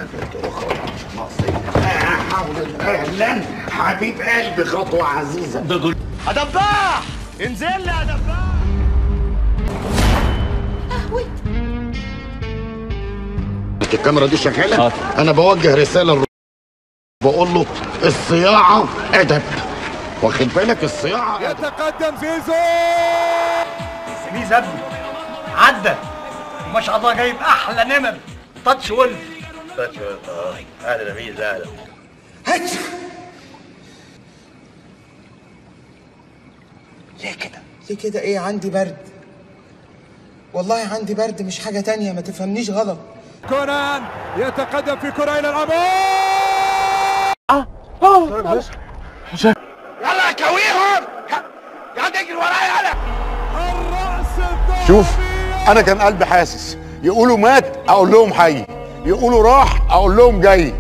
اهلا حبيب قلبي خطوه عزيزه دباح انزل لي يا دباح الكاميرا دي شغاله انا بوجه رساله للر- بقول له الصياعه ادب واخد بالك الصياعه ادب يتقدم زيزو ميزة ابني عدى ما شاء الله جايب احلى نمر تاتش ولف تاتش ولف اه اهلا يا ميزة اهلا ليه كده؟ ليه كده ايه عندي برد والله عندي برد مش حاجة تانية ما تفهمنيش غلط كونان يتقدم في كرة الى الامام يلا كويهم يا تجري ورايا يلا الراس الثاني شوف انا كان قلبي حاسس يقولوا مات اقول لهم حي يقولوا راح اقول لهم جاي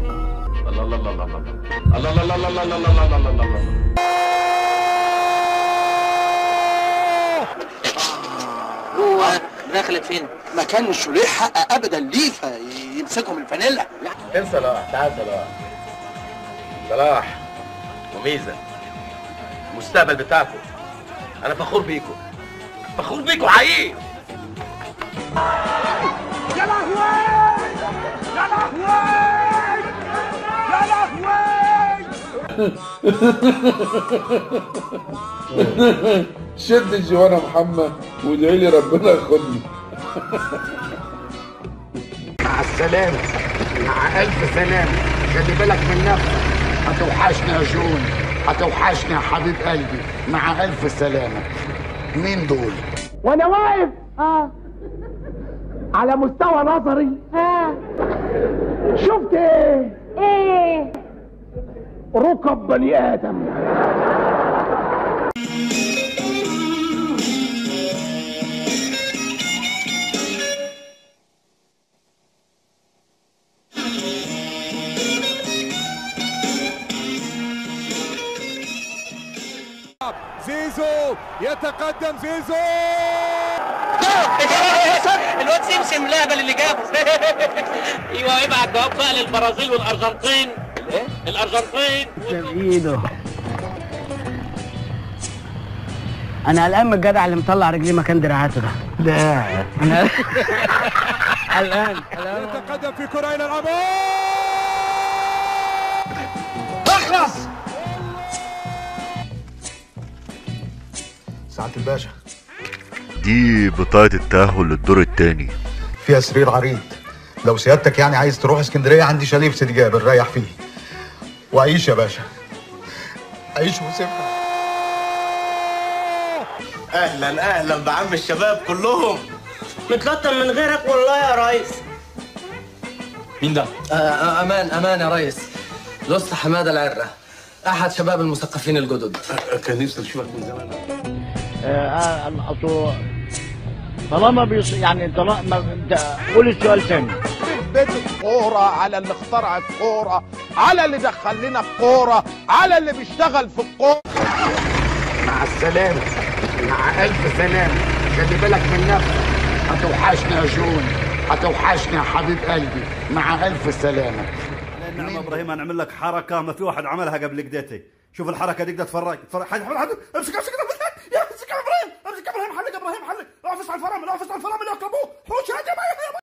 هو دخلت فين؟ ما كانش ليه حق ابدا ليه فيمسكهم الفانيلا فين صلاح تعال صلاح صلاح وميزة المستقبل بتاعكم انا فخور بيكم فخور بيكم حقيقي شد الجوانه محمد وادعي لي ربنا ياخدني مع السلامه مع الف سلامه خلي بالك من نفسك هتوحشني يا جون هتوحشني يا حبيب قلبي مع الف سلامه مين دول وانا واقف اه على مستوى نظري ها شفت ايه؟ ايه ركب بني ادم زيزو يتقدم زيزو الواد سمسم لهبل اللي جابه ايوه ابعت جواب بقى للبرازيل والارجنتين الايه؟ الارجنتين ايده انا قلقان من الجدع اللي مطلع رجليه مكان دراعاته ده ده انا قلقان قلقان يتقدم في كرة الى الامام اخلص سعادة الباشا دي بطاقة التأهل للدور التاني فيها سرير عريض لو سيادتك يعني عايز تروح اسكندرية عندي شاليه في سيدي جابر ريح فيه وعيش يا باشا عيش وسيبها اهلا اهلا بعم الشباب كلهم متلطم من غيرك والله يا ريس مين ده؟ آه امان امان يا ريس لص حماده العره احد شباب المثقفين الجدد كان نفسي اشوفك من زمان اصل طالما بيص... يعني طالما ده- قول السؤال تاني بيت الكورة على اللي اخترع الكورة على اللي دخل لنا الكورة على اللي بيشتغل في الكورة مع السلامه مع الف سلامه خلي بالك من نفسك هتوحشني يا جون هتوحشني يا حبيب قلبي مع الف سلامه نعم ابراهيم هنعمل لك حركه ما في واحد عملها قبل كديتي شوف الحركه دي تتفرج تتفرج حد حد حد امسك امسك يا امسك يا ابراهيم امسك يا ابراهيم حلق ابراهيم حلق اعفس على الفرامل اعفس على الفرامل يا ابوه حوش هجم